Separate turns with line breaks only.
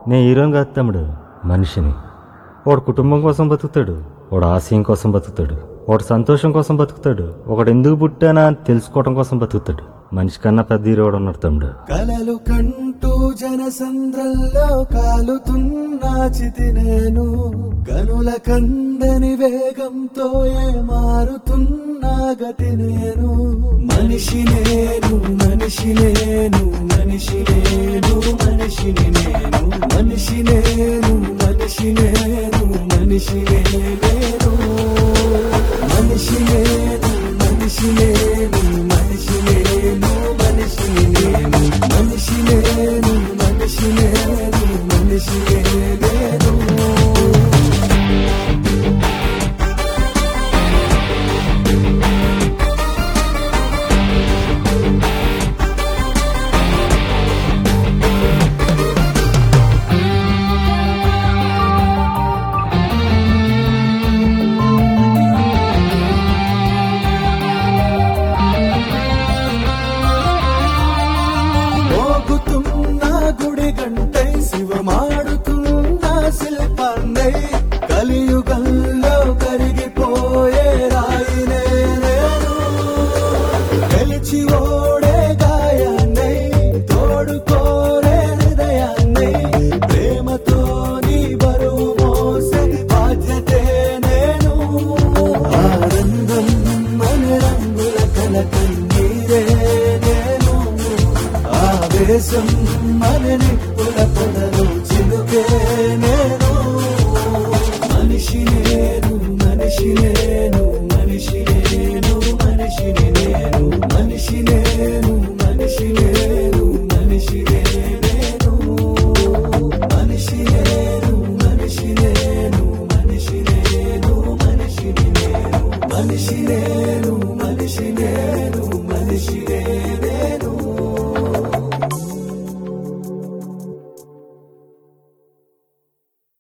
నేను హీరోని కాదు తమ్ముడు మనిషిని వాడు కుటుంబం కోసం బతుకుతాడు వాడు ఆశయం కోసం బతుకుతాడు వాడు సంతోషం కోసం బతుకుతాడు ఒకడు ఎందుకు పుట్టానా అని తెలుసుకోవడం కోసం బతుకుతాడు మనిషి కన్నా పెద్ద హీరోడు ఉన్నాడు తమ్ముడు
కలలు కంటూ జనసంద్రంలో కాలుతున్నా చితి నేను కనుల కందని వేగంతో ఏ మారుతున్నా గతి నేను మనిషి నేను మనిషి నేను మనిషి నేను మనిషిని నేను మనిషి నేను మనిషి నేను మనిషి నేను మనిషి నేను మనిషి నేను మనిషి నేను మనిషిని నేను మనిషి నేను మనిషి నేను మనిషి నేను మోగుతున్న గుడి గంటై శివమాడుతున్న శిల్పాన్నై కలియుగంలో కరిగిపోయే రాయినే నేను గెలిచి ఓడే గాయాన్నై తోడుకోరే హృదయాన్నై ప్రేమతో నీ బరువు మోసే బాధ్యతే నేను ఆనందం మన రంగుల కల కన్నీరే నేను ఆవేశం మన నిప్పుల పొదలు చిలుకే